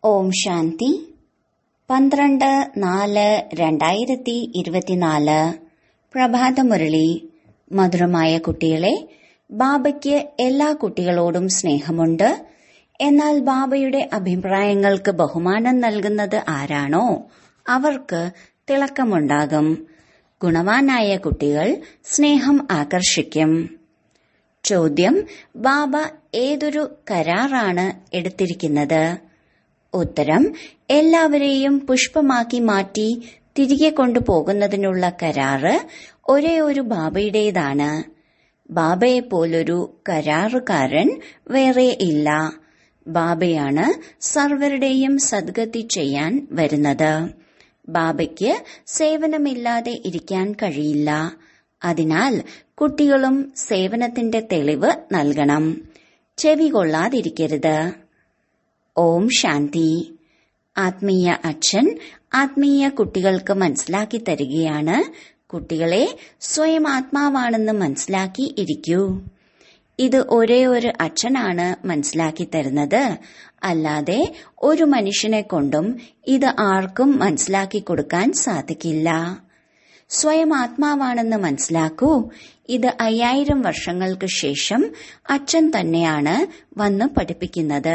ഓം ശാന്തി പന്ത്രണ്ട് നാല് രണ്ടായിരത്തി ഇരുപത്തിനാല് പ്രഭാതമുരളി മധുരമായ കുട്ടികളെ ബാബയ്ക്ക് എല്ലാ കുട്ടികളോടും സ്നേഹമുണ്ട് എന്നാൽ ബാബയുടെ അഭിപ്രായങ്ങൾക്ക് ബഹുമാനം നൽകുന്നത് ആരാണോ അവർക്ക് തിളക്കമുണ്ടാകും ഗുണവാനായ കുട്ടികൾ സ്നേഹം ആകർഷിക്കും ചോദ്യം ബാബ ഏതൊരു കരാറാണ് എടുത്തിരിക്കുന്നത് ഉത്തരം എല്ലാവരെയും പുഷ്പമാക്കി മാറ്റി തിരികെ കൊണ്ടുപോകുന്നതിനുള്ള കരാറ് ഒരേ ഒരു ബാബയുടേതാണ് ബാബയെപ്പോലൊരു കരാറുകാരൻ വേറെ ഇല്ല ബാബയാണ് സർവരുടെയും സദ്ഗതി ചെയ്യാൻ വരുന്നത് ബാബയ്ക്ക് സേവനമില്ലാതെ ഇരിക്കാൻ കഴിയില്ല അതിനാൽ കുട്ടികളും സേവനത്തിന്റെ തെളിവ് നൽകണം ചെവി കൊള്ളാതിരിക്കരുത് ഓം ശാന്തി ആത്മീയ അച്ഛൻ ആത്മീയ കുട്ടികൾക്ക് മനസ്സിലാക്കി തരികയാണ് കുട്ടികളെ സ്വയം ആത്മാവാണെന്ന് മനസ്സിലാക്കി ഇരിക്കൂ ഇത് ഒരേ ഒരു അച്ഛനാണ് മനസ്സിലാക്കി തരുന്നത് അല്ലാതെ ഒരു മനുഷ്യനെ കൊണ്ടും ഇത് ആർക്കും മനസ്സിലാക്കി കൊടുക്കാൻ സാധിക്കില്ല സ്വയം ആത്മാവാണെന്ന് മനസ്സിലാക്കൂ ഇത് അയ്യായിരം വർഷങ്ങൾക്ക് ശേഷം അച്ഛൻ തന്നെയാണ് വന്ന് പഠിപ്പിക്കുന്നത്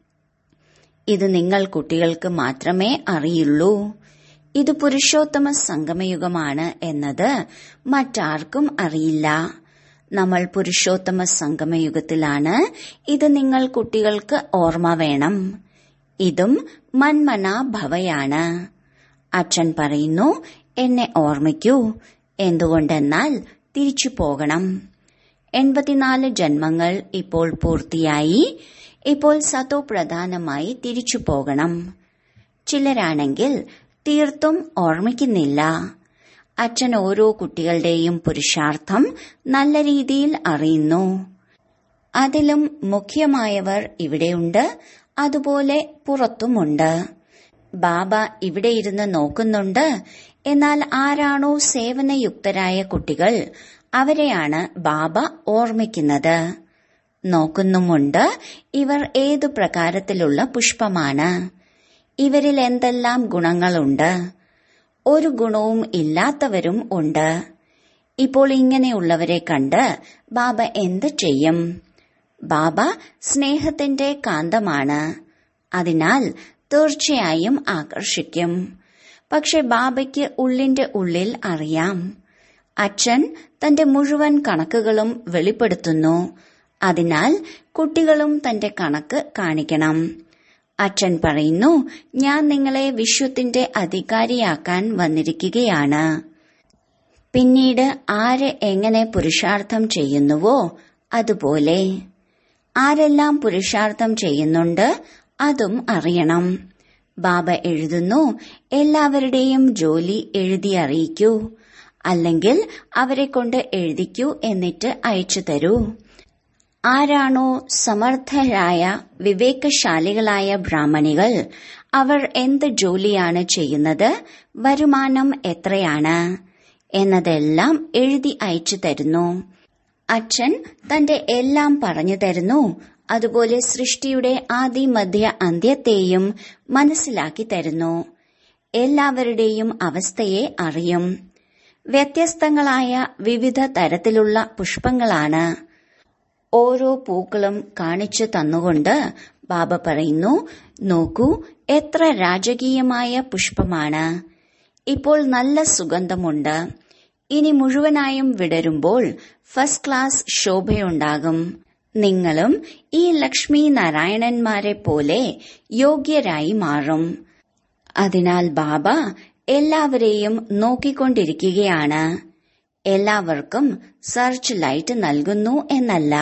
ഇത് നിങ്ങൾ കുട്ടികൾക്ക് മാത്രമേ അറിയുള്ളൂ ഇത് പുരുഷോത്തമ സംഗമയുഗമാണ് എന്നത് മറ്റാർക്കും അറിയില്ല നമ്മൾ പുരുഷോത്തമ സംഗമയുഗത്തിലാണ് ഇത് നിങ്ങൾ കുട്ടികൾക്ക് ഓർമ്മ വേണം ഇതും മന്മന ഭവയാണ് അച്ഛൻ പറയുന്നു എന്നെ ഓർമ്മിക്കൂ എന്തുകൊണ്ടെന്നാൽ തിരിച്ചു പോകണം എൺപത്തിനാല് ജന്മങ്ങൾ ഇപ്പോൾ പൂർത്തിയായി ഇപ്പോൾ സതോ പ്രധാനമായി തിരിച്ചു പോകണം ചിലരാണെങ്കിൽ തീർത്തും ഓർമ്മിക്കുന്നില്ല അച്ഛൻ ഓരോ കുട്ടികളുടെയും പുരുഷാർത്ഥം നല്ല രീതിയിൽ അറിയുന്നു അതിലും മുഖ്യമായവർ ഇവിടെയുണ്ട് അതുപോലെ പുറത്തുമുണ്ട് ബാബ ഇവിടെ ഇരുന്ന് നോക്കുന്നുണ്ട് എന്നാൽ ആരാണോ സേവനയുക്തരായ കുട്ടികൾ അവരെയാണ് ബാബ ഓർമ്മിക്കുന്നത് നോക്കുന്നുമുണ്ട് ഇവർ ഏതു പ്രകാരത്തിലുള്ള പുഷ്പമാണ് ഇവരിൽ എന്തെല്ലാം ഗുണങ്ങളുണ്ട് ഒരു ഗുണവും ഇല്ലാത്തവരും ഉണ്ട് ഇപ്പോൾ ഇങ്ങനെയുള്ളവരെ കണ്ട് ബാബ എന്ത് ചെയ്യും ബാബ സ്നേഹത്തിന്റെ കാന്തമാണ് അതിനാൽ തീർച്ചയായും ആകർഷിക്കും പക്ഷെ ബാബയ്ക്ക് ഉള്ളിന്റെ ഉള്ളിൽ അറിയാം അച്ഛൻ തന്റെ മുഴുവൻ കണക്കുകളും വെളിപ്പെടുത്തുന്നു അതിനാൽ കുട്ടികളും തന്റെ കണക്ക് കാണിക്കണം അച്ഛൻ പറയുന്നു ഞാൻ നിങ്ങളെ വിശ്വത്തിന്റെ അധികാരിയാക്കാൻ വന്നിരിക്കുകയാണ് പിന്നീട് ആര് എങ്ങനെ പുരുഷാർത്ഥം ചെയ്യുന്നുവോ അതുപോലെ ആരെല്ലാം പുരുഷാർത്ഥം ചെയ്യുന്നുണ്ട് അതും അറിയണം ബാബ എഴുതുന്നു എല്ലാവരുടെയും ജോലി എഴുതി അറിയിക്കൂ അല്ലെങ്കിൽ അവരെ കൊണ്ട് എഴുതിക്കൂ എന്നിട്ട് അയച്ചു തരൂ ആരാണോ സമർത്ഥരായ വിവേകശാലികളായ ബ്രാഹ്മണികൾ അവർ എന്ത് ജോലിയാണ് ചെയ്യുന്നത് വരുമാനം എത്രയാണ് എന്നതെല്ലാം എഴുതി അയച്ചു തരുന്നു അച്ഛൻ തന്റെ എല്ലാം പറഞ്ഞു തരുന്നു അതുപോലെ സൃഷ്ടിയുടെ ആദി മധ്യ അന്ത്യത്തെയും മനസ്സിലാക്കി തരുന്നു എല്ലാവരുടെയും അവസ്ഥയെ അറിയും വ്യത്യസ്തങ്ങളായ വിവിധ തരത്തിലുള്ള പുഷ്പങ്ങളാണ് ഓരോ പൂക്കളും കാണിച്ചു തന്നുകൊണ്ട് ബാബ പറയുന്നു നോക്കൂ എത്ര രാജകീയമായ പുഷ്പമാണ് ഇപ്പോൾ നല്ല സുഗന്ധമുണ്ട് ഇനി മുഴുവനായും വിടരുമ്പോൾ ഫസ്റ്റ് ക്ലാസ് ശോഭയുണ്ടാകും നിങ്ങളും ഈ ലക്ഷ്മി നാരായണന്മാരെ പോലെ യോഗ്യരായി മാറും അതിനാൽ ബാബ എല്ലാവരെയും നോക്കിക്കൊണ്ടിരിക്കുകയാണ് എല്ലാവർക്കും സെർച്ച് ലൈറ്റ് നൽകുന്നു എന്നല്ല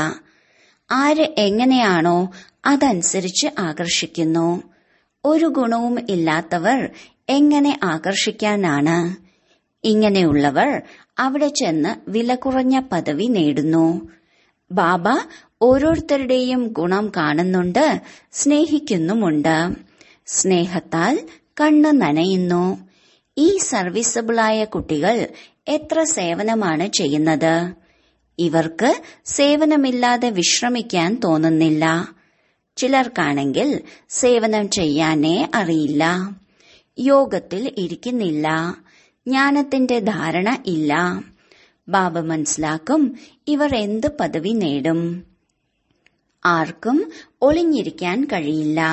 ആര് എങ്ങനെയാണോ അതനുസരിച്ച് ആകർഷിക്കുന്നു ഒരു ഗുണവും ഇല്ലാത്തവർ എങ്ങനെ ആകർഷിക്കാനാണ് ഇങ്ങനെയുള്ളവർ അവിടെ ചെന്ന് വില കുറഞ്ഞ പദവി നേടുന്നു ബാബ ഓരോരുത്തരുടെയും ഗുണം കാണുന്നുണ്ട് സ്നേഹിക്കുന്നുമുണ്ട് സ്നേഹത്താൽ കണ്ണ് നനയുന്നു ഈ സർവീസബിളായ കുട്ടികൾ എത്ര സേവനമാണ് ചെയ്യുന്നത് ഇവർക്ക് സേവനമില്ലാതെ വിശ്രമിക്കാൻ തോന്നുന്നില്ല ചിലർക്കാണെങ്കിൽ സേവനം ചെയ്യാനേ അറിയില്ല യോഗത്തിൽ ഇരിക്കുന്നില്ല ജ്ഞാനത്തിന്റെ ധാരണ ഇല്ല ബാബ മനസ്സിലാക്കും ഇവർ എന്ത് പദവി നേടും ആർക്കും ഒളിഞ്ഞിരിക്കാൻ കഴിയില്ല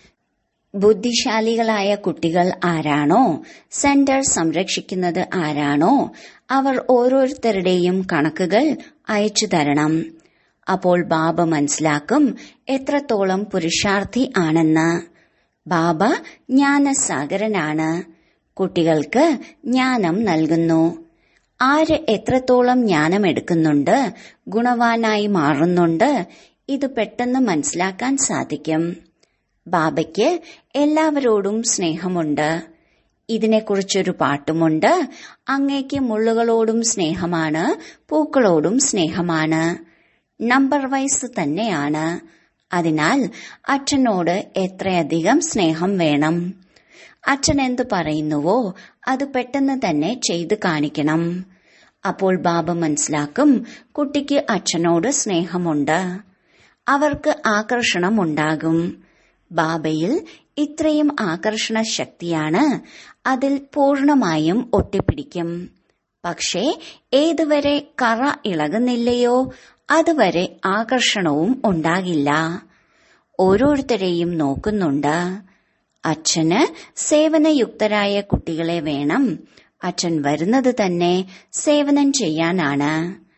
ബുദ്ധിശാലികളായ കുട്ടികൾ ആരാണോ സെന്റർ സംരക്ഷിക്കുന്നത് ആരാണോ അവർ ഓരോരുത്തരുടെയും കണക്കുകൾ അയച്ചു തരണം അപ്പോൾ ബാബ മനസ്സിലാക്കും എത്രത്തോളം പുരുഷാർത്ഥി ആണെന്ന് ബാബ ജ്ഞാനസാഗരനാണ് കുട്ടികൾക്ക് ജ്ഞാനം നൽകുന്നു ആര് എത്രത്തോളം ജ്ഞാനം എടുക്കുന്നുണ്ട് ഗുണവാനായി മാറുന്നുണ്ട് ഇത് പെട്ടെന്ന് മനസ്സിലാക്കാൻ സാധിക്കും ബാബയ്ക്ക് എല്ലാവരോടും സ്നേഹമുണ്ട് ഇതിനെക്കുറിച്ചൊരു പാട്ടുമുണ്ട് അങ്ങേക്ക് മുള്ളുകളോടും സ്നേഹമാണ് പൂക്കളോടും സ്നേഹമാണ് നമ്പർ വൈസ് തന്നെയാണ് അതിനാൽ അച്ഛനോട് എത്രയധികം സ്നേഹം വേണം അച്ഛൻ എന്തു പറയുന്നുവോ അത് പെട്ടെന്ന് തന്നെ ചെയ്തു കാണിക്കണം അപ്പോൾ ബാബ മനസ്സിലാക്കും കുട്ടിക്ക് അച്ഛനോട് സ്നേഹമുണ്ട് അവർക്ക് ആകർഷണം ഉണ്ടാകും ബാബയിൽ ഇത്രയും ആകർഷണ ശക്തിയാണ് അതിൽ പൂർണമായും ഒട്ടിപ്പിടിക്കും പക്ഷേ ഏതുവരെ കറ ഇളകുന്നില്ലയോ അതുവരെ ആകർഷണവും ഉണ്ടാകില്ല ഓരോരുത്തരെയും നോക്കുന്നുണ്ട് അച്ഛന് സേവനയുക്തരായ കുട്ടികളെ വേണം അച്ഛൻ വരുന്നത് തന്നെ സേവനം ചെയ്യാനാണ്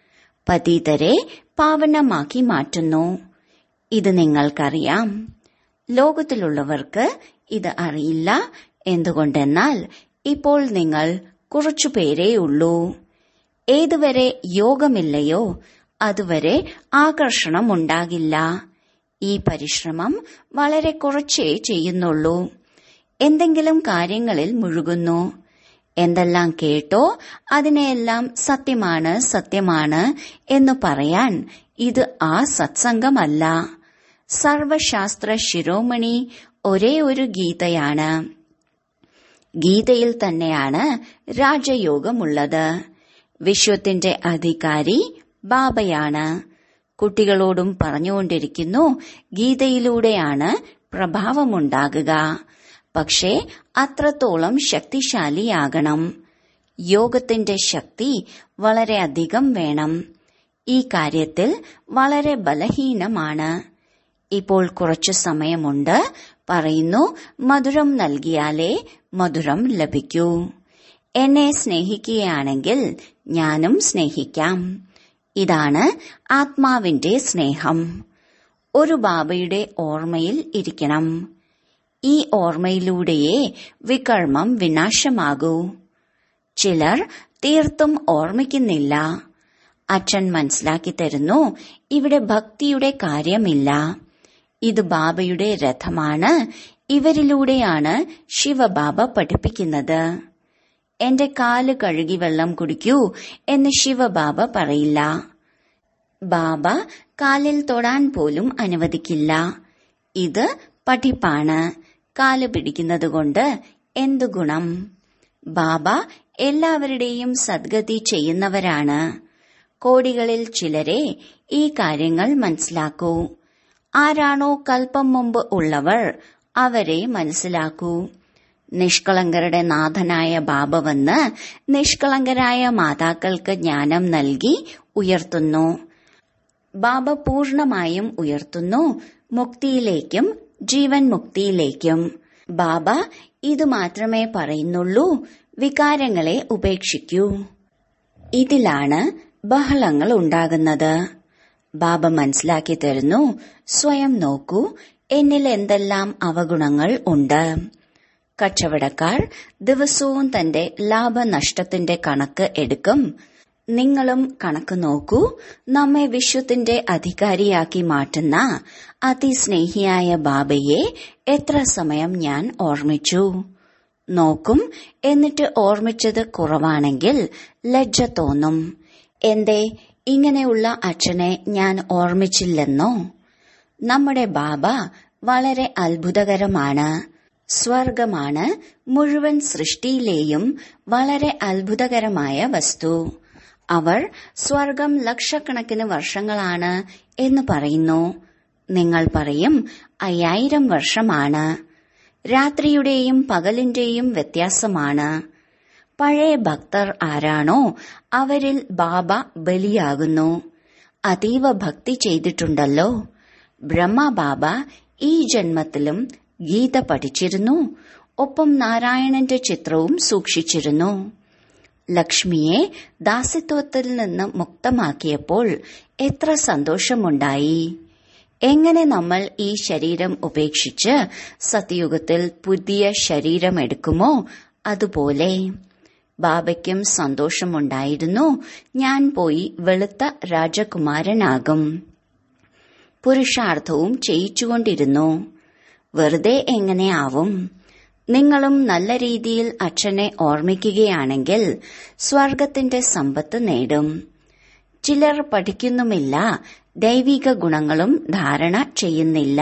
പതീതരെ പാവനമാക്കി മാറ്റുന്നു ഇത് നിങ്ങൾക്കറിയാം ലോകത്തിലുള്ളവർക്ക് ഇത് അറിയില്ല എന്തുകൊണ്ടെന്നാൽ ഇപ്പോൾ നിങ്ങൾ കുറച്ചു പേരേയുള്ളൂ ഏതുവരെ യോഗമില്ലയോ അതുവരെ ആകർഷണം ഉണ്ടാകില്ല ഈ പരിശ്രമം വളരെ കുറച്ചേ ചെയ്യുന്നുള്ളൂ എന്തെങ്കിലും കാര്യങ്ങളിൽ മുഴുകുന്നു എന്തെല്ലാം കേട്ടോ അതിനെയെല്ലാം സത്യമാണ് സത്യമാണ് എന്ന് പറയാൻ ഇത് ആ സത്സംഗമല്ല സർവശാസ്ത്ര ശിരോമണി ഒരേ ഒരു ഗീതയാണ് ഗീതയിൽ തന്നെയാണ് രാജയോഗമുള്ളത് വിശ്വത്തിന്റെ അധികാരി ബാബയാണ് കുട്ടികളോടും പറഞ്ഞുകൊണ്ടിരിക്കുന്നു ഗീതയിലൂടെയാണ് പ്രഭാവമുണ്ടാകുക പക്ഷേ അത്രത്തോളം ശക്തിശാലിയാകണം യോഗത്തിന്റെ ശക്തി വളരെ അധികം വേണം ഈ കാര്യത്തിൽ വളരെ ബലഹീനമാണ് ഇപ്പോൾ കുറച്ചു സമയമുണ്ട് പറയുന്നു മധുരം നൽകിയാലേ മധുരം ലഭിക്കൂ എന്നെ സ്നേഹിക്കുകയാണെങ്കിൽ ഞാനും സ്നേഹിക്കാം ഇതാണ് ആത്മാവിന്റെ സ്നേഹം ഒരു ബാബയുടെ ഓർമ്മയിൽ ഇരിക്കണം ഈ ഓർമ്മയിലൂടെയേ വികർമ്മം വിനാശമാകൂ ചിലർ തീർത്തും ഓർമ്മിക്കുന്നില്ല അച്ഛൻ മനസ്സിലാക്കി തരുന്നു ഇവിടെ ഭക്തിയുടെ കാര്യമില്ല ഇത് ബാബയുടെ രഥമാണ് ഇവരിലൂടെയാണ് ശിവബാബ പഠിപ്പിക്കുന്നത് എന്റെ കാല് കഴുകി വെള്ളം കുടിക്കൂ എന്ന് ശിവബാബ പറയില്ല ബാബ കാലിൽ തൊടാൻ പോലും അനുവദിക്കില്ല ഇത് പഠിപ്പാണ് കാല് പിടിക്കുന്നതുകൊണ്ട് എന്തു ഗുണം ബാബ എല്ലാവരുടെയും സദ്ഗതി ചെയ്യുന്നവരാണ് കോടികളിൽ ചിലരെ ഈ കാര്യങ്ങൾ മനസ്സിലാക്കൂ ആരാണോ കൽപ്പം മുമ്പ് ഉള്ളവർ അവരെ മനസ്സിലാക്കൂ നിഷ്കളങ്കരുടെ നാഥനായ ബാബ വന്ന് നിഷ്കളങ്കരായ മാതാക്കൾക്ക് ജ്ഞാനം നൽകി ഉയർത്തുന്നു ബാബ പൂർണമായും ഉയർത്തുന്നു മുക്തിയിലേക്കും ജീവൻ മുക്തിയിലേക്കും ബാബ ഇത് മാത്രമേ പറയുന്നുള്ളൂ വികാരങ്ങളെ ഉപേക്ഷിക്കൂ ഇതിലാണ് ബഹളങ്ങൾ ഉണ്ടാകുന്നത് ബാബ മനസ്സിലാക്കി തരുന്നു സ്വയം നോക്കൂ എന്നിൽ എന്തെല്ലാം അവഗുണങ്ങൾ ഉണ്ട് കച്ചവടക്കാർ ദിവസവും തന്റെ ലാഭനഷ്ടത്തിന്റെ കണക്ക് എടുക്കും നിങ്ങളും കണക്ക് നോക്കൂ നമ്മെ വിശ്വത്തിന്റെ അധികാരിയാക്കി മാറ്റുന്ന അതിസ്നേഹിയായ ബാബയെ എത്ര സമയം ഞാൻ ഓർമ്മിച്ചു നോക്കും എന്നിട്ട് ഓർമ്മിച്ചത് കുറവാണെങ്കിൽ ലജ്ജ തോന്നും എന്തേ ഇങ്ങനെയുള്ള അച്ഛനെ ഞാൻ ഓർമ്മിച്ചില്ലെന്നോ നമ്മുടെ ബാബ വളരെ അത്ഭുതകരമാണ് സ്വർഗമാണ് മുഴുവൻ സൃഷ്ടിയിലെയും വളരെ അത്ഭുതകരമായ വസ്തു അവർ സ്വർഗം ലക്ഷക്കണക്കിന് വർഷങ്ങളാണ് എന്ന് പറയുന്നു നിങ്ങൾ പറയും അയ്യായിരം വർഷമാണ് രാത്രിയുടെയും പകലിന്റെയും വ്യത്യാസമാണ് പഴയ ഭക്തർ ആരാണോ അവരിൽ ബാബ ബലിയാകുന്നു അതീവ ഭക്തി ചെയ്തിട്ടുണ്ടല്ലോ ബ്രഹ്മ ബാബ ഈ ജന്മത്തിലും ഗീത പഠിച്ചിരുന്നു ഒപ്പം നാരായണന്റെ ചിത്രവും സൂക്ഷിച്ചിരുന്നു ലക്ഷ്മിയെ ദാസിത്വത്തിൽ നിന്ന് മുക്തമാക്കിയപ്പോൾ എത്ര സന്തോഷമുണ്ടായി എങ്ങനെ നമ്മൾ ഈ ശരീരം ഉപേക്ഷിച്ച് സത്യയുഗത്തിൽ പുതിയ ശരീരം എടുക്കുമോ അതുപോലെ ബാബയ്ക്കും സന്തോഷമുണ്ടായിരുന്നു ഞാൻ പോയി വെളുത്ത രാജകുമാരനാകും പുരുഷാർത്ഥവും ചെയ്യിച്ചുകൊണ്ടിരുന്നു വെറുതെ എങ്ങനെയാവും നിങ്ങളും നല്ല രീതിയിൽ അച്ഛനെ ഓർമ്മിക്കുകയാണെങ്കിൽ സ്വർഗത്തിന്റെ സമ്പത്ത് നേടും ചിലർ പഠിക്കുന്നുമില്ല ദൈവിക ഗുണങ്ങളും ധാരണ ചെയ്യുന്നില്ല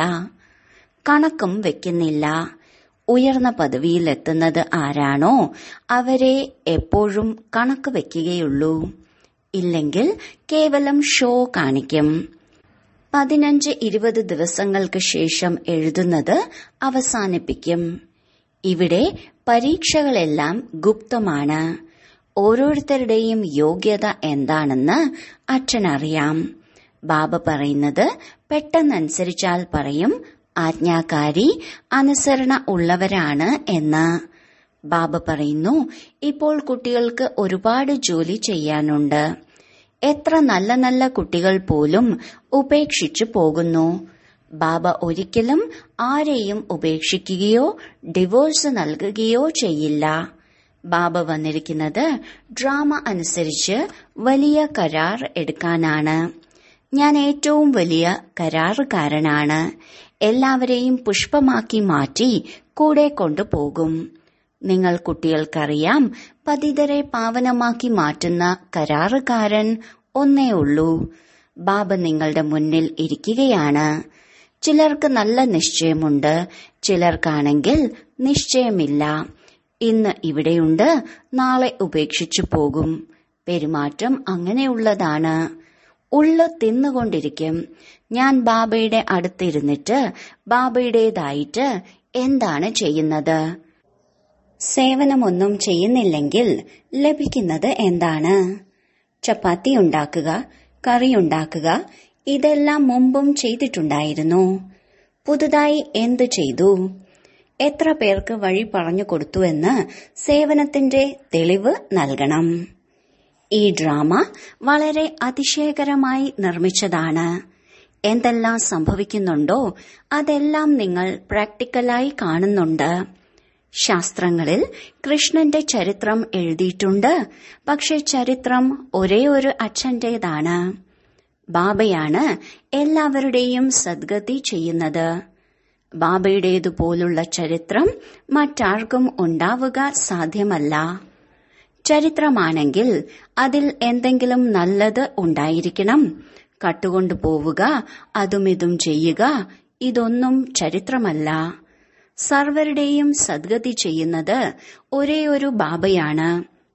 കണക്കും വെക്കുന്നില്ല ഉയർന്ന പദവിയിലെത്തുന്നത് ആരാണോ അവരെ എപ്പോഴും കണക്ക് വെക്കുകയുള്ളൂ ഇല്ലെങ്കിൽ കേവലം ഷോ കാണിക്കും പതിനഞ്ച് ഇരുപത് ദിവസങ്ങൾക്ക് ശേഷം എഴുതുന്നത് അവസാനിപ്പിക്കും ഇവിടെ പരീക്ഷകളെല്ലാം ഗുപ്തമാണ് ഓരോരുത്തരുടെയും യോഗ്യത എന്താണെന്ന് അച്ഛനറിയാം ബാബ പറയുന്നത് പെട്ടെന്നനുസരിച്ചാൽ പറയും ആജ്ഞാകാരി അനുസരണ ഉള്ളവരാണ് എന്ന് ബാബ പറയുന്നു ഇപ്പോൾ കുട്ടികൾക്ക് ഒരുപാട് ജോലി ചെയ്യാനുണ്ട് എത്ര നല്ല നല്ല കുട്ടികൾ പോലും ഉപേക്ഷിച്ചു പോകുന്നു ബാബ ഒരിക്കലും ആരെയും ഉപേക്ഷിക്കുകയോ ഡിവോഴ്സ് നൽകുകയോ ചെയ്യില്ല ബാബ വന്നിരിക്കുന്നത് ഡ്രാമ അനുസരിച്ച് വലിയ കരാർ എടുക്കാനാണ് ഞാൻ ഏറ്റവും വലിയ കരാറുകാരനാണ് എല്ലാവരെയും പുഷ്പമാക്കി മാറ്റി കൂടെ കൊണ്ടുപോകും നിങ്ങൾ കുട്ടികൾക്കറിയാം പതിതരെ പാവനമാക്കി മാറ്റുന്ന കരാറുകാരൻ ഒന്നേ ഉള്ളൂ ബാബ നിങ്ങളുടെ മുന്നിൽ ഇരിക്കുകയാണ് ചിലർക്ക് നല്ല നിശ്ചയമുണ്ട് ചിലർക്കാണെങ്കിൽ നിശ്ചയമില്ല ഇന്ന് ഇവിടെയുണ്ട് നാളെ ഉപേക്ഷിച്ചു പോകും പെരുമാറ്റം അങ്ങനെയുള്ളതാണ് ഉള്ളു തിന്നുകൊണ്ടിരിക്കും ഞാൻ ബാബയുടെ അടുത്തിരുന്നിട്ട് ബാബയുടേതായിട്ട് എന്താണ് ചെയ്യുന്നത് സേവനമൊന്നും ചെയ്യുന്നില്ലെങ്കിൽ ലഭിക്കുന്നത് എന്താണ് ചപ്പാത്തി ഉണ്ടാക്കുക കറി ഉണ്ടാക്കുക ഇതെല്ലാം മുമ്പും ചെയ്തിട്ടുണ്ടായിരുന്നു പുതുതായി എന്തു ചെയ്തു എത്ര പേർക്ക് വഴി പറഞ്ഞു കൊടുത്തുവെന്ന് സേവനത്തിന്റെ തെളിവ് നൽകണം ഈ ഡ്രാമ വളരെ അതിശയകരമായി നിർമ്മിച്ചതാണ് എന്തെല്ലാം സംഭവിക്കുന്നുണ്ടോ അതെല്ലാം നിങ്ങൾ പ്രാക്ടിക്കലായി കാണുന്നുണ്ട് ശാസ്ത്രങ്ങളിൽ കൃഷ്ണന്റെ ചരിത്രം എഴുതിയിട്ടുണ്ട് പക്ഷെ ചരിത്രം ഒരേ ഒരു അച്ഛന്റേതാണ് ബാബയാണ് എല്ലാവരുടെയും സദ്ഗതി ചെയ്യുന്നത് ബാബയുടേതുപോലുള്ള ചരിത്രം മറ്റാർക്കും ഉണ്ടാവുക സാധ്യമല്ല ചരിത്രമാണെങ്കിൽ അതിൽ എന്തെങ്കിലും നല്ലത് ഉണ്ടായിരിക്കണം കട്ടുകൊണ്ടു പോവുക അതുമിതും ചെയ്യുക ഇതൊന്നും ചരിത്രമല്ല സർവരുടെയും സദ്ഗതി ചെയ്യുന്നത് ഒരേ ഒരു ബാബയാണ്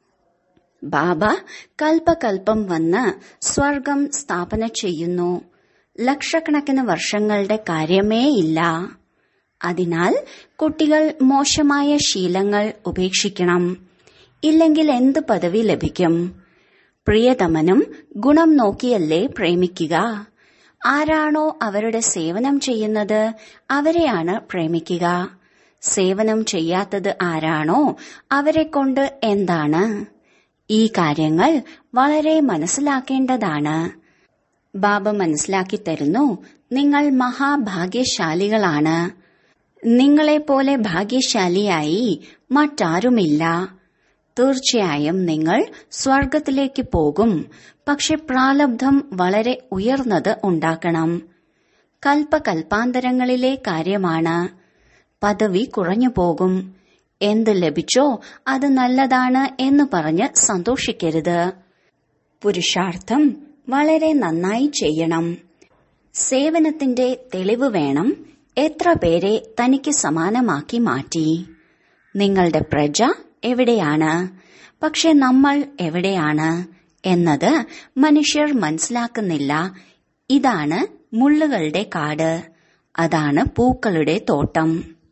ബാബ കൽപ്പകൽപ്പം വന്ന് സ്വർഗം സ്ഥാപന ചെയ്യുന്നു ലക്ഷക്കണക്കിന് വർഷങ്ങളുടെ കാര്യമേ ഇല്ല അതിനാൽ കുട്ടികൾ മോശമായ ശീലങ്ങൾ ഉപേക്ഷിക്കണം ഇല്ലെങ്കിൽ എന്ത് പദവി ലഭിക്കും പ്രിയതമനും ഗുണം നോക്കിയല്ലേ പ്രേമിക്കുക ആരാണോ അവരുടെ സേവനം ചെയ്യുന്നത് അവരെയാണ് പ്രേമിക്കുക സേവനം ചെയ്യാത്തത് ആരാണോ അവരെ കൊണ്ട് എന്താണ് ഈ കാര്യങ്ങൾ വളരെ മനസ്സിലാക്കേണ്ടതാണ് ബാബ മനസ്സിലാക്കി തരുന്നു നിങ്ങൾ മഹാഭാഗ്യശാലികളാണ് നിങ്ങളെപ്പോലെ ഭാഗ്യശാലിയായി മറ്റാരുമില്ല തീർച്ചയായും നിങ്ങൾ സ്വർഗത്തിലേക്ക് പോകും പക്ഷെ പ്രാലബ്ധം വളരെ ഉയർന്നത് ഉണ്ടാക്കണം കൽപ്പകൽപ്പാന്തരങ്ങളിലെ കാര്യമാണ് പദവി കുറഞ്ഞു പോകും എന്ത് ലഭിച്ചോ അത് നല്ലതാണ് എന്ന് പറഞ്ഞ് സന്തോഷിക്കരുത് പുരുഷാർത്ഥം വളരെ നന്നായി ചെയ്യണം സേവനത്തിന്റെ തെളിവ് വേണം എത്ര പേരെ തനിക്ക് സമാനമാക്കി മാറ്റി നിങ്ങളുടെ പ്രജ എവിടെയാണ് പക്ഷെ നമ്മൾ എവിടെയാണ് എന്നത് മനുഷ്യർ മനസ്സിലാക്കുന്നില്ല ഇതാണ് മുള്ളുകളുടെ കാട് അതാണ് പൂക്കളുടെ തോട്ടം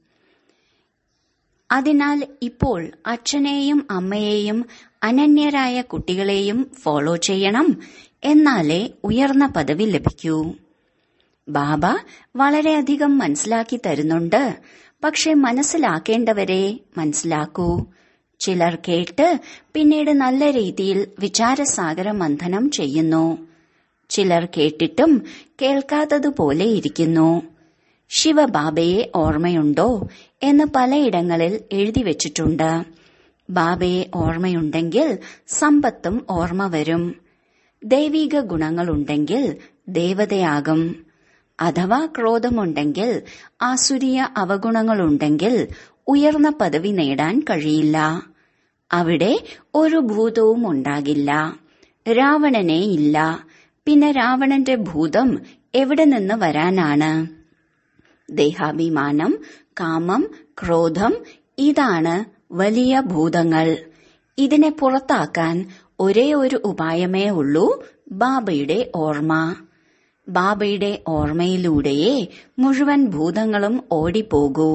അതിനാൽ ഇപ്പോൾ അച്ഛനെയും അമ്മയെയും അനന്യരായ കുട്ടികളെയും ഫോളോ ചെയ്യണം എന്നാലേ ഉയർന്ന പദവി ലഭിക്കൂ ബാബ വളരെയധികം മനസ്സിലാക്കി തരുന്നുണ്ട് പക്ഷെ മനസ്സിലാക്കേണ്ടവരെ മനസ്സിലാക്കൂ ചിലർ കേട്ട് പിന്നീട് നല്ല രീതിയിൽ വിചാരസാഗര മന്ഥനം ചെയ്യുന്നു ചിലർ കേട്ടിട്ടും കേൾക്കാത്തതുപോലെ ഇരിക്കുന്നു ശിവബാബയെ ഓർമ്മയുണ്ടോ എന്ന് പലയിടങ്ങളിൽ എഴുതി വെച്ചിട്ടുണ്ട് ബാബയെ ഓർമ്മയുണ്ടെങ്കിൽ സമ്പത്തും ഓർമ്മ വരും ദൈവിക ഗുണങ്ങളുണ്ടെങ്കിൽ ദേവതയാകും അഥവാ ക്രോധമുണ്ടെങ്കിൽ ആസുരീയ അവഗുണങ്ങളുണ്ടെങ്കിൽ ഉയർന്ന പദവി നേടാൻ കഴിയില്ല അവിടെ ഒരു ഭൂതവും ഉണ്ടാകില്ല രാവണനെ ഇല്ല പിന്നെ രാവണന്റെ ഭൂതം എവിടെ നിന്ന് വരാനാണ് ദേഹാഭിമാനം കാമം ക്രോധം ഇതാണ് വലിയ ഭൂതങ്ങൾ ഇതിനെ പുറത്താക്കാൻ ഒരേ ഒരു ഉപായമേ ഉള്ളൂ ബാബയുടെ ഓർമ്മ ബാബയുടെ ഓർമ്മയിലൂടെയേ മുഴുവൻ ഭൂതങ്ങളും ഓടിപ്പോകൂ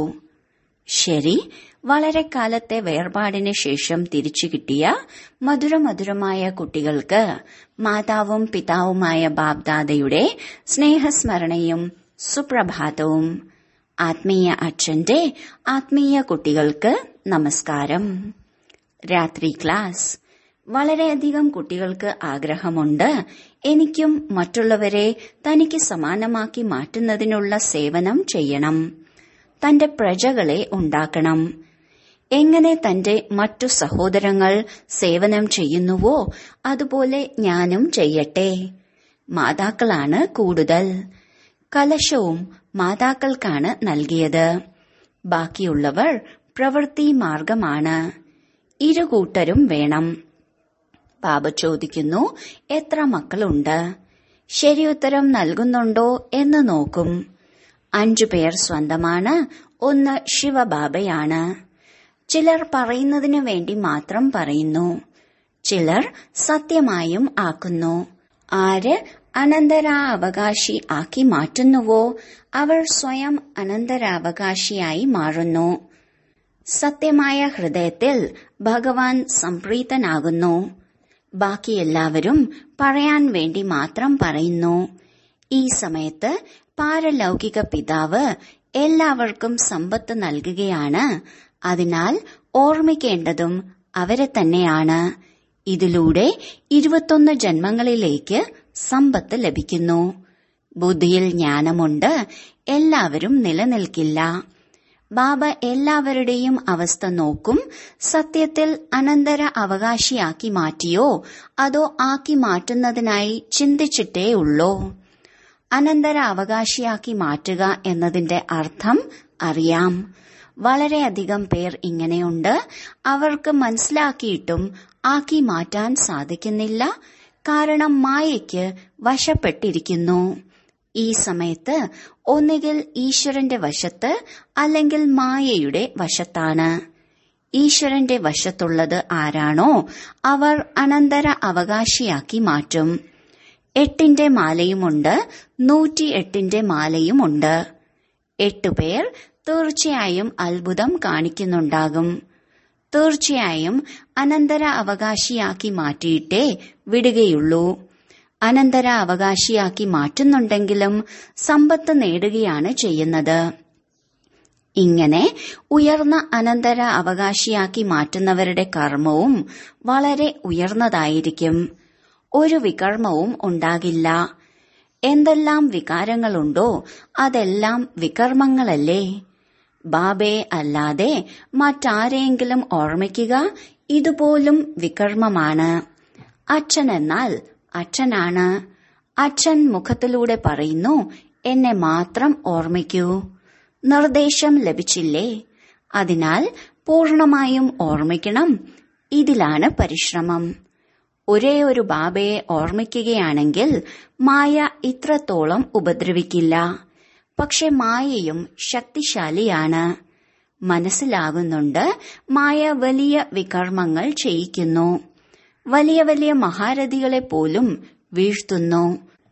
ശരി വളരെ കാലത്തെ വേർപാടിന് ശേഷം തിരിച്ചു കിട്ടിയ മധുരമധുരമായ കുട്ടികൾക്ക് മാതാവും പിതാവുമായ ബാബ്ദാദയുടെ സ്നേഹസ്മരണയും സുപ്രഭാതവും ആത്മീയ അച്ഛന്റെ ആത്മീയ കുട്ടികൾക്ക് നമസ്കാരം രാത്രി ക്ലാസ് വളരെയധികം കുട്ടികൾക്ക് ആഗ്രഹമുണ്ട് എനിക്കും മറ്റുള്ളവരെ തനിക്ക് സമാനമാക്കി മാറ്റുന്നതിനുള്ള സേവനം ചെയ്യണം തന്റെ പ്രജകളെ ഉണ്ടാക്കണം എങ്ങനെ തന്റെ മറ്റു സഹോദരങ്ങൾ സേവനം ചെയ്യുന്നുവോ അതുപോലെ ഞാനും ചെയ്യട്ടെ മാതാക്കളാണ് കൂടുതൽ കലശവും മാതാക്കൾക്കാണ് നൽകിയത് ബാക്കിയുള്ളവർ പ്രവൃത്തി മാർഗമാണ് ഇരുകൂട്ടരും വേണം ബാബ ചോദിക്കുന്നു എത്ര മക്കളുണ്ട് ശരിയുത്തരം നൽകുന്നുണ്ടോ എന്ന് നോക്കും അഞ്ചു പേർ സ്വന്തമാണ് ഒന്ന് ശിവബാബയാണ് ചിലർ പറയുന്നതിനു വേണ്ടി മാത്രം പറയുന്നു ചിലർ സത്യമായും ആക്കുന്നു ആര് അനന്തരാവകാശി ആക്കി മാറ്റുന്നുവോ അവർ സ്വയം അനന്തരാവകാശിയായി മാറുന്നു സത്യമായ ഹൃദയത്തിൽ ഭഗവാൻ സംപ്രീതനാകുന്നു ബാക്കി എല്ലാവരും പറയാൻ വേണ്ടി മാത്രം പറയുന്നു ഈ സമയത്ത് പാരലൗകിക പിതാവ് എല്ലാവർക്കും സമ്പത്ത് നൽകുകയാണ് അതിനാൽ ഓർമ്മിക്കേണ്ടതും അവരെ തന്നെയാണ് ഇതിലൂടെ ഇരുപത്തൊന്ന് ജന്മങ്ങളിലേക്ക് സമ്പത്ത് ലഭിക്കുന്നു ബുദ്ധിയിൽ ജ്ഞാനമുണ്ട് എല്ലാവരും നിലനിൽക്കില്ല ബാബ എല്ലാവരുടെയും അവസ്ഥ നോക്കും സത്യത്തിൽ അനന്തര അവകാശിയാക്കി മാറ്റിയോ അതോ ആക്കി മാറ്റുന്നതിനായി ചിന്തിച്ചിട്ടേ ഉള്ളോ അനന്തര അവകാശിയാക്കി മാറ്റുക എന്നതിന്റെ അർത്ഥം അറിയാം വളരെയധികം പേർ ഇങ്ങനെയുണ്ട് അവർക്ക് മനസ്സിലാക്കിയിട്ടും ആക്കി മാറ്റാൻ സാധിക്കുന്നില്ല കാരണം മായയ്ക്ക് വശപ്പെട്ടിരിക്കുന്നു ഈ സമയത്ത് ഒന്നുകിൽ ഈശ്വരന്റെ വശത്ത് അല്ലെങ്കിൽ മായയുടെ വശത്താണ് ഈശ്വരന്റെ വശത്തുള്ളത് ആരാണോ അവർ അനന്തര അവകാശിയാക്കി മാറ്റും എട്ടിന്റെ മാലയുമുണ്ട് നൂറ്റി എട്ടിന്റെ മാലയുമുണ്ട് എട്ടുപേർ തീർച്ചയായും അത്ഭുതം കാണിക്കുന്നുണ്ടാകും തീർച്ചയായും അനന്തര അവകാശിയാക്കി മാറ്റിയിട്ടേ വിടുകയുള്ളൂ അനന്തര അവകാശിയാക്കി മാറ്റുന്നുണ്ടെങ്കിലും സമ്പത്ത് നേടുകയാണ് ചെയ്യുന്നത് ഇങ്ങനെ ഉയർന്ന അനന്തര അവകാശിയാക്കി മാറ്റുന്നവരുടെ കർമ്മവും വളരെ ഉയർന്നതായിരിക്കും ഒരു വികർമ്മവും ഉണ്ടാകില്ല എന്തെല്ലാം വികാരങ്ങളുണ്ടോ അതെല്ലാം വികർമ്മങ്ങളല്ലേ ബാബയെ അല്ലാതെ മറ്റാരെങ്കിലും ഓർമ്മിക്കുക ഇതുപോലും വികർമ്മമാണ് അച്ഛൻ എന്നാൽ അച്ഛനാണ് അച്ഛൻ മുഖത്തിലൂടെ പറയുന്നു എന്നെ മാത്രം ഓർമ്മിക്കൂ നിർദ്ദേശം ലഭിച്ചില്ലേ അതിനാൽ പൂർണമായും ഓർമ്മിക്കണം ഇതിലാണ് പരിശ്രമം ഒരേ ഒരു ബാബയെ ഓർമ്മിക്കുകയാണെങ്കിൽ മായ ഇത്രത്തോളം ഉപദ്രവിക്കില്ല പക്ഷെ മായയും ശക്തിശാലിയാണ് മനസ്സിലാകുന്നുണ്ട് മായ വലിയ വികർമ്മങ്ങൾ ചെയ്യിക്കുന്നു വലിയ വലിയ മഹാരഥികളെ പോലും വീഴ്ത്തുന്നു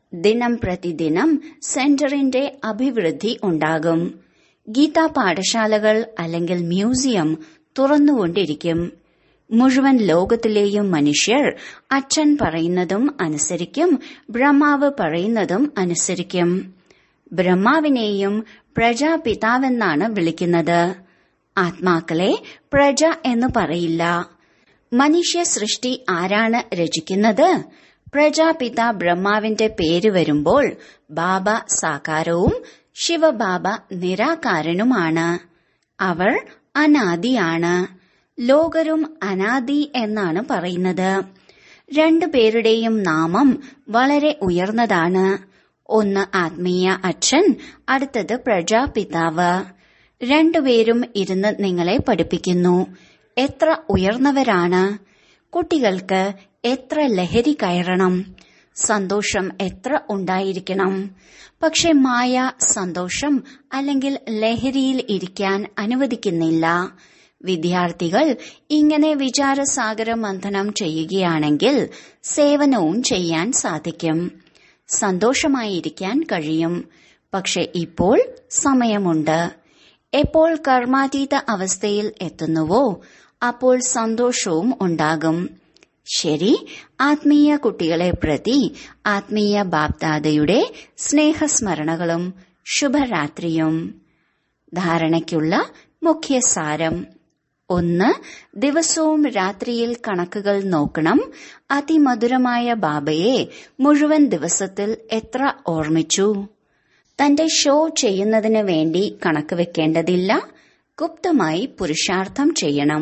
ദിനം പ്രതിദിനം സെന്ററിന്റെ അഭിവൃദ്ധി ഉണ്ടാകും ഗീതാ പാഠശാലകൾ അല്ലെങ്കിൽ മ്യൂസിയം തുറന്നുകൊണ്ടിരിക്കും മുഴുവൻ ലോകത്തിലെയും മനുഷ്യർ അച്ഛൻ പറയുന്നതും അനുസരിക്കും ബ്രഹ്മാവ് പറയുന്നതും അനുസരിക്കും ബ്രഹ്മാവിനെയും പ്രജാപിതാവെന്നാണ് വിളിക്കുന്നത് ആത്മാക്കളെ പ്രജ എന്ന് പറയില്ല മനുഷ്യ സൃഷ്ടി ആരാണ് രചിക്കുന്നത് പ്രജാപിത ബ്രഹ്മാവിന്റെ പേര് വരുമ്പോൾ ബാബ സാകാരവും ശിവബാബ നിരാകാരനുമാണ് അവർ അനാദിയാണ് ലോകരും അനാദി എന്നാണ് പറയുന്നത് രണ്ടുപേരുടെയും നാമം വളരെ ഉയർന്നതാണ് ഒന്ന് ആത്മീയ അച്ഛൻ അടുത്തത് പ്രജാപിതാവ് രണ്ടുപേരും ഇരുന്ന് നിങ്ങളെ പഠിപ്പിക്കുന്നു എത്ര ഉയർന്നവരാണ് കുട്ടികൾക്ക് എത്ര ലഹരി കയറണം സന്തോഷം എത്ര ഉണ്ടായിരിക്കണം പക്ഷെ മായ സന്തോഷം അല്ലെങ്കിൽ ലഹരിയിൽ ഇരിക്കാൻ അനുവദിക്കുന്നില്ല വിദ്യാർത്ഥികൾ ഇങ്ങനെ വിചാരസാഗര മന്ഥനം ചെയ്യുകയാണെങ്കിൽ സേവനവും ചെയ്യാൻ സാധിക്കും സന്തോഷമായിരിക്കാൻ കഴിയും പക്ഷെ ഇപ്പോൾ സമയമുണ്ട് എപ്പോൾ കർമാതീത അവസ്ഥയിൽ എത്തുന്നുവോ അപ്പോൾ സന്തോഷവും ഉണ്ടാകും ശരി ആത്മീയ കുട്ടികളെ പ്രതി ആത്മീയ ബാപ്ദാദയുടെ സ്നേഹസ്മരണകളും ശുഭരാത്രിയും ധാരണയ്ക്കുള്ള മുഖ്യ സാരം ഒന്ന് ദിവസവും രാത്രിയിൽ കണക്കുകൾ നോക്കണം അതിമധുരമായ ബാബയെ മുഴുവൻ ദിവസത്തിൽ എത്ര ഓർമ്മിച്ചു തന്റെ ഷോ ചെയ്യുന്നതിന് വേണ്ടി കണക്ക് വെക്കേണ്ടതില്ല ഗുപ്തമായി പുരുഷാർത്ഥം ചെയ്യണം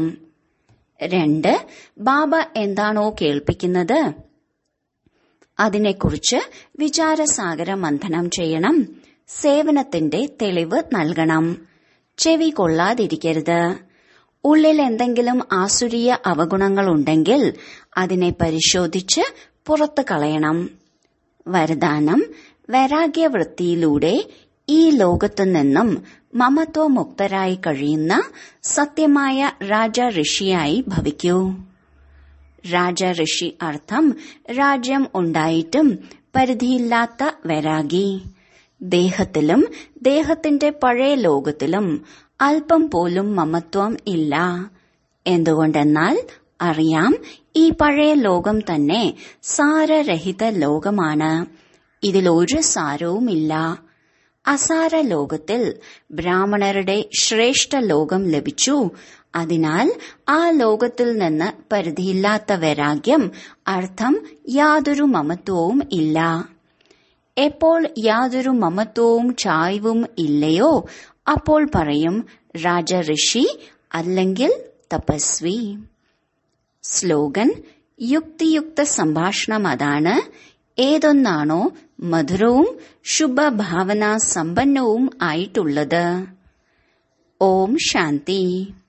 രണ്ട് ബാബ എന്താണോ കേൾപ്പിക്കുന്നത് അതിനെക്കുറിച്ച് വിചാരസാഗര മന്ഥനം ചെയ്യണം സേവനത്തിന്റെ തെളിവ് നൽകണം ചെവി കൊള്ളാതിരിക്കരുത് ഉള്ളിൽ എന്തെങ്കിലും ആസുരീയ അവഗുണങ്ങളുണ്ടെങ്കിൽ അതിനെ പരിശോധിച്ച് പുറത്തു കളയണം വരദാനം വൈരാഗ്യവൃത്തിയിലൂടെ ഈ ലോകത്തു നിന്നും മമത്വമുക്തരായി കഴിയുന്ന സത്യമായ രാജ ഋഷിയായി ഭവിക്കൂ രാജ ഋഷി അർത്ഥം രാജ്യം ഉണ്ടായിട്ടും പരിധിയില്ലാത്ത വൈരാഗി ദേഹത്തിലും ദേഹത്തിന്റെ പഴയ ലോകത്തിലും അല്പം പോലും മമത്വം ഇല്ല എന്തുകൊണ്ടെന്നാൽ അറിയാം ഈ പഴയ ലോകം തന്നെ സാരരഹിത ലോകമാണ് ഇതിൽ ഒരു സാരവുമില്ല അസാര ലോകത്തിൽ ബ്രാഹ്മണരുടെ ശ്രേഷ്ഠ ലോകം ലഭിച്ചു അതിനാൽ ആ ലോകത്തിൽ നിന്ന് പരിധിയില്ലാത്ത വൈരാഗ്യം അർത്ഥം യാതൊരു മമത്വവും ഇല്ല എപ്പോൾ യാതൊരു മമത്വവും ചായ്വും ഇല്ലയോ അപ്പോൾ പറയും രാജ ഋഷി അല്ലെങ്കിൽ തപസ്വി സ്ലോഗൻ യുക്തിയുക്ത സംഭാഷണം അതാണ് ഏതൊന്നാണോ മധുരവും ശുഭഭാവന സമ്പന്നവും ആയിട്ടുള്ളത് ഓം ശാന്തി